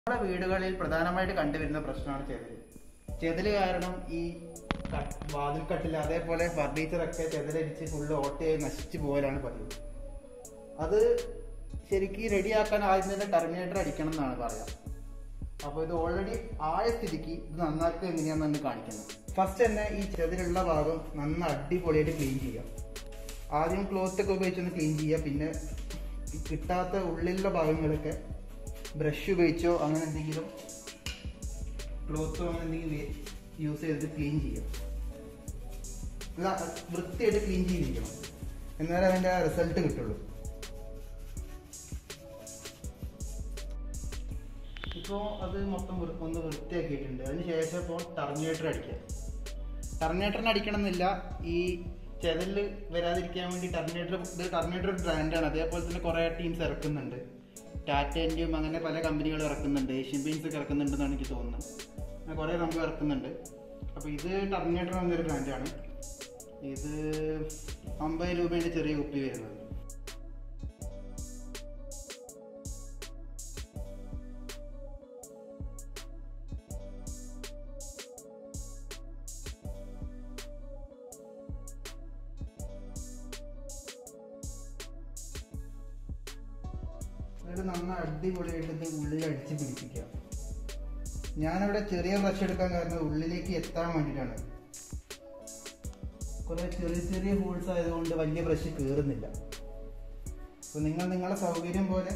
നമ്മുടെ വീടുകളിൽ പ്രധാനമായിട്ട് കണ്ടുവരുന്ന പ്രശ്നമാണ് ചെതില് ചെതില് കാരണം ഈ ക- വാതിൽക്കട്ടിൽ അതേപോലെ ഫർണിച്ചറൊക്കെ ചെതിലടിച്ച് ഫുള്ള് ഓട്ടയായി നശിച്ചു പോകലാണ് പതിവ് അത് ശരിക്കും റെഡിയാക്കാൻ ആദ്യം തന്നെ ടെർമിനേറ്റർ അടിക്കണം എന്നാണ് പറയാം അപ്പോൾ ഇത് ഓൾറെഡി ആയ സ്ഥിതിക്ക് ഇത് നന്നാക്കുക എങ്ങനെയാണെന്ന് കാണിക്കുന്നത് ഫസ്റ്റ് തന്നെ ഈ ചെതിലുള്ള ഭാഗം നന്ന അടിപൊളിയായിട്ട് ക്ലീൻ ചെയ്യാം ആദ്യം ക്ലോത്ത് ഒക്കെ ഉപയോഗിച്ചൊന്ന് ക്ലീൻ ചെയ്യുക പിന്നെ ഈ കിട്ടാത്ത ഉള്ളിലുള്ള ഭാഗങ്ങളൊക്കെ ബ്രഷ് ഉപയോഗിച്ചോ അങ്ങനെ എന്തെങ്കിലും ക്ലോത്തോ അങ്ങനെ എന്തെങ്കിലും യൂസ് ചെയ്തിട്ട് ക്ലീൻ ചെയ്യാം ഇത് വൃത്തിയായിട്ട് ക്ലീൻ ചെയ്തിരിക്കണം എന്നാലേ അതിൻ്റെ റിസൾട്ട് കിട്ടുള്ളൂ ഇപ്പോൾ അത് മൊത്തം വൃ- ഒന്ന് വൃത്തിയാക്കിയിട്ടുണ്ട് അതിന് ശേഷം ഇപ്പോൾ ടെർമിനേറ്റർ അടിക്കുക ടെർമിനേറ്ററിന് അടിക്കണം എന്നില്ല ഈ ചെതല് വരാതിരിക്കാൻ വേണ്ടി ടെർമിനേറ്റർ ഇത് ടെർമിനേറ്റർ ബ്രാൻഡാണ് അതേപോലെ തന്നെ കുറേ ടീംസ് ഇറക്കുന്നുണ്ട് ടാറ്റൻ്റെയും അങ്ങനെ പല കമ്പനികളും ഇറക്കുന്നുണ്ട് ഏഷ്യൻ പെയിൻസ് ഒക്കെ ഇറക്കുന്നുണ്ടെന്നാണ് എനിക്ക് തോന്നുന്നത് അങ്ങനെ കുറേ നമുക്ക് ഇറക്കുന്നുണ്ട് അപ്പോൾ ഇത് ടെർമിനേറ്റർ എന്നൊരു ബ്രാൻഡാണ് ഇത് അമ്പത് രൂപയുടെ ചെറിയ കുപ്പി വരുന്നത് എന്നിട്ട് നന്ന അടിപൊളിയായിട്ട് ഇത് ഉള്ളിൽ അടിച്ച് പിടിപ്പിക്കുക ഞാനിവിടെ ചെറിയ ബ്രഷ് എടുക്കാൻ കാരണം ഉള്ളിലേക്ക് എത്താൻ വേണ്ടിയിട്ടാണ് കുറെ ചെറിയ ചെറിയ ഹോൾസ് ആയതുകൊണ്ട് വലിയ ബ്രഷ് കീറുന്നില്ല അപ്പോൾ നിങ്ങൾ നിങ്ങളുടെ സൗകര്യം പോലെ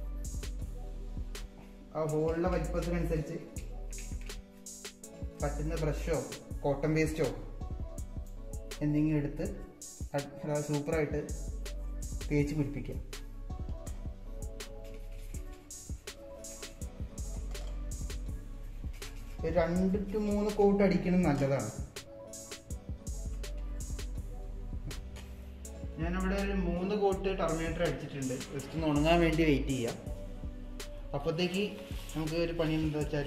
ആ ഹോളിൻ്റെ വലിപ്പത്തിനനുസരിച്ച് പറ്റുന്ന ബ്രഷോ കോട്ടൺ പേസ്റ്റോ എന്തെങ്കിലും എടുത്ത് അത് സൂപ്പറായിട്ട് തേച്ച് പിടിപ്പിക്കുക ഒരു രണ്ട് ടു മൂന്ന് കോട്ട് അടിക്കണം നല്ലതാണ് ഞാനിവിടെ ഒരു മൂന്ന് കോട്ട് ടെർമിനേറ്റർ അടിച്ചിട്ടുണ്ട് ജസ്റ്റ് ഒന്ന് ഉണങ്ങാൻ വേണ്ടി വെയിറ്റ് ചെയ്യാം അപ്പോഴത്തേക്ക് നമുക്ക് ഒരു പണി എന്താ വെച്ചാൽ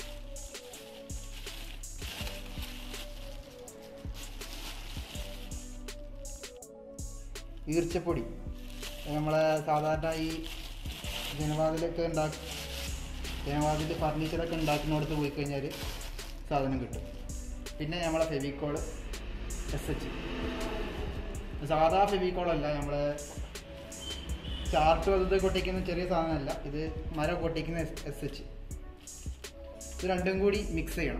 ഈർച്ചപ്പൊടി നമ്മളെ സാധാരണ ഈ ജനവാതിലൊക്കെ ഉണ്ടാക്കി ജനവാതിൽ ഫർണിച്ചറൊക്കെ ഉണ്ടാക്കുന്നിടത്ത് പോയി കഴിഞ്ഞാൽ സാധനം കിട്ടും പിന്നെ നമ്മളെ ഫെവിക്കോള് എസ് എച്ച് സാധാ ഫെവിക്കോളല്ല നമ്മളെ ചാർട്ട് വലുത് കൊട്ടിക്കുന്ന ചെറിയ സാധനമല്ല ഇത് മരം കൊട്ടിക്കുന്ന എസ് എച്ച് ഇത് രണ്ടും കൂടി മിക്സ് ചെയ്യണം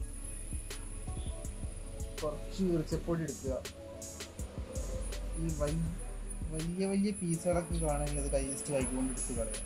കുറച്ച് ഈർച്ചപ്പൊടി എടുക്കുക ഈ വലിയ വലിയ വലിയ പീസുകളൊക്കെ കാണുമെങ്കിൽ അത് കൈ ജസ്റ്റ് കൈകൊണ്ട് എടുത്ത് കളയാം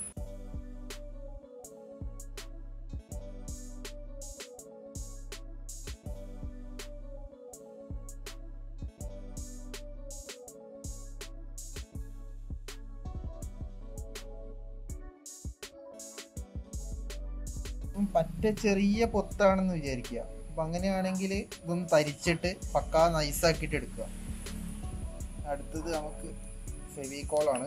ഉം പറ്റ ചെറിയ പൊത്താണെന്ന് വിചാരിക്കുക അപ്പൊ അങ്ങനെയാണെങ്കിൽ ഇതൊന്ന് തരിച്ചിട്ട് പക്കാ നൈസാക്കിയിട്ട് എടുക്കുക അടുത്തത് നമുക്ക് ഫെവിക്കോളാണ്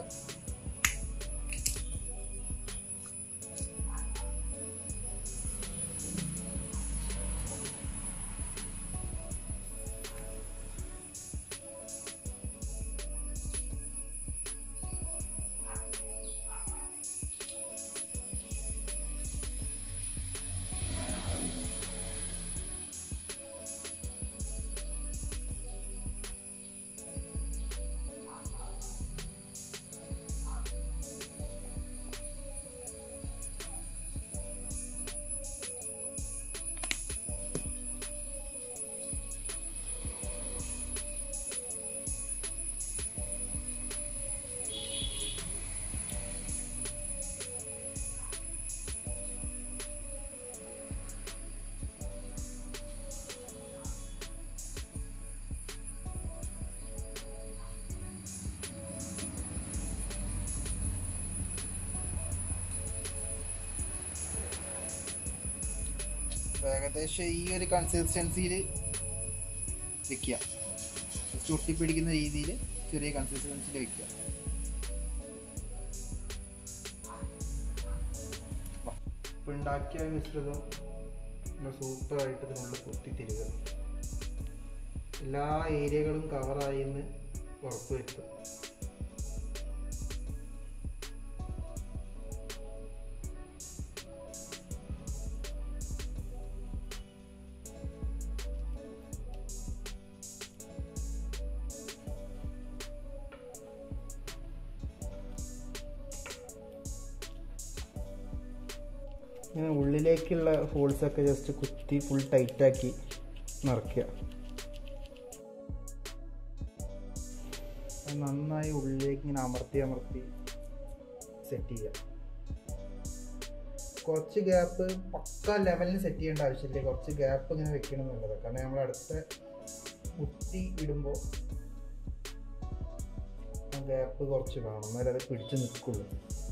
ഏകദേശം ഈ ഒരു കൺസിസ്റ്റൻസിയിൽ വെക്കുക ചുട്ടി പിടിക്കുന്ന രീതിയിൽ ചെറിയ കൺസിസ്റ്റൻസിയിൽ വെക്കുക ഇപ്പം ഉണ്ടാക്കിയ മിശ്രിതം സൂപ്പറായിട്ട് ഇതിനുള്ളിൽ കുത്തിത്തിരിക എല്ലാ ഏരിയകളും കവറായി എന്ന് ഉറപ്പ് വരുത്തുക ഇങ്ങനെ ഉള്ളിലേക്കുള്ള ഹോൾസൊക്കെ ജസ്റ്റ് കുത്തി ഫുൾ ടൈറ്റാക്കി നിറയ്ക്കുക അത് നന്നായി ഉള്ളിലേക്ക് ഇങ്ങനെ അമർത്തി അമർത്തി സെറ്റ് ചെയ്യുക കുറച്ച് ഗ്യാപ്പ് പക്ക ലെവലിന് സെറ്റ് ചെയ്യേണ്ട ആവശ്യമില്ല കുറച്ച് ഗ്യാപ്പ് ഇങ്ങനെ വെക്കണം എന്നുള്ളത് കാരണം നമ്മൾ അടുത്ത കുത്തി ഇടുമ്പോൾ ആ ഗ്യാപ്പ് കുറച്ച് വേണം എന്നാലേ അത് പിടിച്ച് നിൽക്കുള്ളൂ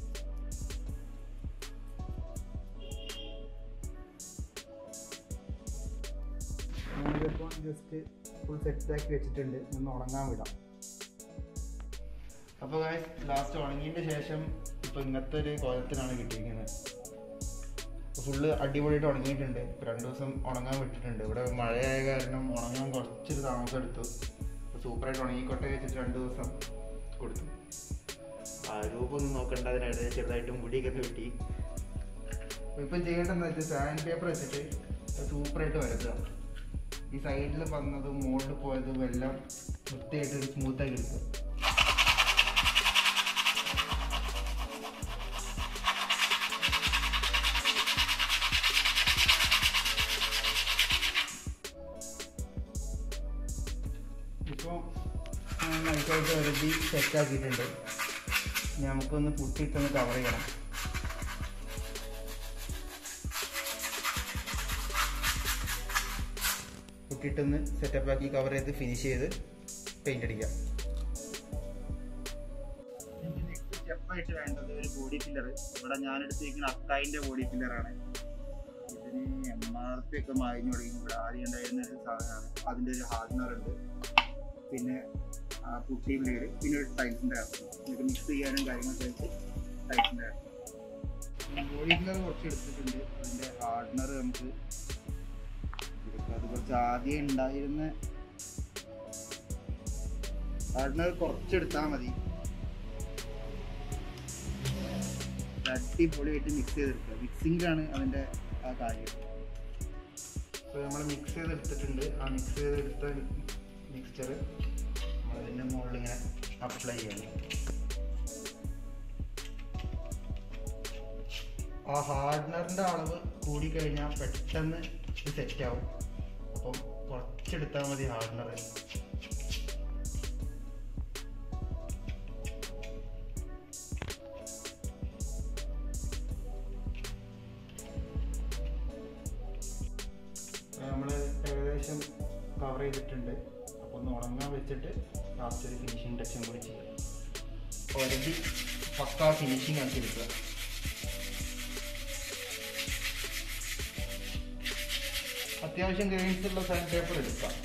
ഞാനിതിപ്പോൾ ജസ്റ്റ് ഫുൾ സെറ്റാക്കി വെച്ചിട്ടുണ്ട് ഒന്ന് ഉണങ്ങാൻ വിടാം അപ്പോൾ ലാസ്റ്റ് ഉണങ്ങിയതിൻ്റെ ശേഷം ഇപ്പോൾ ഇങ്ങനത്തെ ഒരു കോലത്തിനാണ് കിട്ടിയിരിക്കുന്നത് ഫുള്ള് അടിപൊളിയായിട്ട് ഉണങ്ങിയിട്ടുണ്ട് ഇപ്പോൾ രണ്ട് ദിവസം ഉണങ്ങാൻ വിട്ടിട്ടുണ്ട് ഇവിടെ മഴയായ കാരണം ഉണങ്ങാൻ കുറച്ചൊരു താമസം എടുത്തു അപ്പോൾ സൂപ്പറായിട്ട് ഉണങ്ങിക്കോട്ടെ വെച്ചിട്ട് രണ്ട് ദിവസം കൊടുത്തു ആ രൂപമൊന്നും നോക്കണ്ട അതിനിടയിൽ ചെറുതായിട്ട് മുടിയൊക്കെ കിട്ടി ഇപ്പം ചെയ്യേണ്ടതെന്ന് വെച്ചാൽ സാൻഡ് പേപ്പർ വെച്ചിട്ട് സൂപ്പറായിട്ട് വരക്കുക ഈ സൈഡിൽ വന്നതും മുകളിൽ പോയതും എല്ലാം വൃത്തിയായിട്ട് ഒരു സ്മൂത്താക്കി എടുക്കുക ഇപ്പോൾ നൈസായിട്ട് വരതി സെറ്റാക്കിയിട്ടുണ്ട് ഇനി നമുക്കൊന്ന് പുട്ടിയിട്ടൊന്ന് കവർ ചെയ്യണം പുട്ടിയിട്ടൊന്ന് സെറ്റപ്പാക്കി കവർ ചെയ്ത് ഫിനിഷ് ചെയ്ത് പെയിന്റ് അടിക്കാം നെക്സ്റ്റ് സ്റ്റെപ്പായിട്ട് വേണ്ടത് ഒരു ബോഡി ഫില്ലർ ഇവിടെ ഞാൻ എടുത്തിരിക്കുന്ന അക്കായിൻ്റെ ബോഡി ഫില്ലറാണ് ഇതിന് എം ആർ പി ഒക്കെ മാറിഞ്ഞു തുടങ്ങി ഇവിടെ ആദ്യം ഉണ്ടായിരുന്ന ഒരു സാധനമാണ് അതിൻ്റെ ഒരു ഹാർഡ്നർ ഉണ്ട് പിന്നെ ആ പുട്ടി ബ്ലേഡ് പിന്നെ ഒരു ടൈൽസിൻ്റെ ഇത് മിക്സ് ചെയ്യാനും കാര്യങ്ങളൊക്കെ വെച്ച് ടൈൽസിൻ്റെ ബോഡി ഫില്ലർ കുറച്ച് എടുത്തിട്ടുണ്ട് അതിൻ്റെ ഹാർഡ്നർ നമുക്ക് എടുക്കാം അത് കുറച്ച് ആദ്യം ഉണ്ടായിരുന്ന ഹാർഡ്നർ കുറച്ചെടുത്താൽ മതി അടിപൊളിയായിട്ട് മിക്സ് ചെയ്തെടുക്കുക മിക്സിംഗ് ആണ് അതിൻ്റെ ആ കാര്യം ഇപ്പോൾ നമ്മൾ മിക്സ് ചെയ്തെടുത്തിട്ടുണ്ട് ആ മിക്സ് ചെയ്തെടുത്ത മിക്സ്ചർ നമ്മളതിൻ്റെ മുകളിൽ ഇങ്ങനെ അപ്ലൈ ചെയ്യണം ആ ഹാർഡ്നറിൻ്റെ അളവ് കൂടിക്കഴിഞ്ഞാൽ പെട്ടെന്ന് ഇത് സെറ്റ് ആവും അപ്പം കുറച്ചെടുത്താൽ മതി ഹാർഡ്നർ നമ്മൾ ഏകദേശം കവർ ചെയ്തിട്ടുണ്ട് അപ്പോൾ ഒന്ന് ഉണങ്ങാൻ വെച്ചിട്ട് ലാസ്റ്റ് ഒരു ഫിനിഷിങ് ടച്ചും കൂടി ചെയ്യാം ഒരതി പക്കാ ഫിനിഷിങ് ആക്കി എടുക്കുക അത്യാവശ്യം ഗ്രൈൻസ് ഉള്ള സാൻഡ് പേപ്പർ എടുക്കാം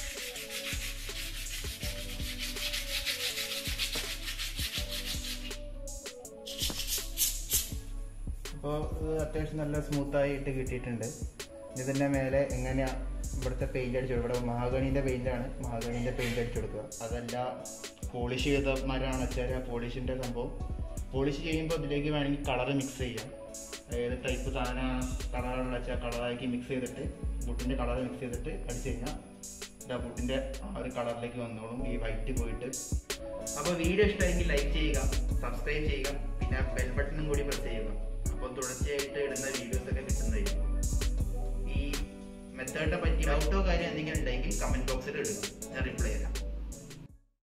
അപ്പോൾ ഇത് അത്യാവശ്യം നല്ല സ്മൂത്തായിട്ട് കിട്ടിയിട്ടുണ്ട് ഇതിൻ്റെ മേലെ എങ്ങനെയാ ഇവിടുത്തെ പെയിൻ്റ് അടിച്ചു കൊടുക്കുക ഇവിടെ മഹാഗണീൻ്റെ പെയിൻ്റാണ് മഹാഗണീൻ്റെ പെയിൻ്റ് അടിച്ചു കൊടുക്കുക അതല്ല പോളിഷ് ചെയ്ത മരമാണ് വെച്ചാൽ ആ പോളിഷിൻ്റെ സംഭവം പോളിഷ് ചെയ്യുമ്പോൾ അതിലേക്ക് വേണമെങ്കിൽ കളർ മിക്സ് ചെയ്യാം ഏത് ടൈപ്പ് സാധനമാണ് കളറുള്ള വെച്ചാൽ കളറാക്കി മിക്സ് ചെയ്തിട്ട് ബുട്ടിൻ്റെ കളർ മിക്സ് ചെയ്തിട്ട് അടിച്ചു കഴിഞ്ഞാൽ ആ ബുട്ടിൻ്റെ ആ ഒരു കളറിലേക്ക് വന്നോളും ഈ വൈറ്റ് പോയിട്ട് അപ്പോൾ വീഡിയോ ഇഷ്ടമെങ്കിൽ ലൈക്ക് ചെയ്യുക സബ്സ്ക്രൈബ് ചെയ്യുക പിന്നെ ബെൽ ബട്ടണും കൂടി പ്രസ് ചെയ്യുക അപ്പോൾ തുടർച്ചയായിട്ട് ഇടുന്ന വീഡിയോസ് ഒക്കെ കിട്ടുന്നതായിരിക്കും ഈ മെത്തേഡിനെ പറ്റി ഡൗട്ടോ കാര്യം എന്തെങ്കിലും ഉണ്ടെങ്കിൽ കമൻറ്റ് ബോക്സിൽ ഇടുക ഞാൻ റിപ്ലൈ ചെയ്യാം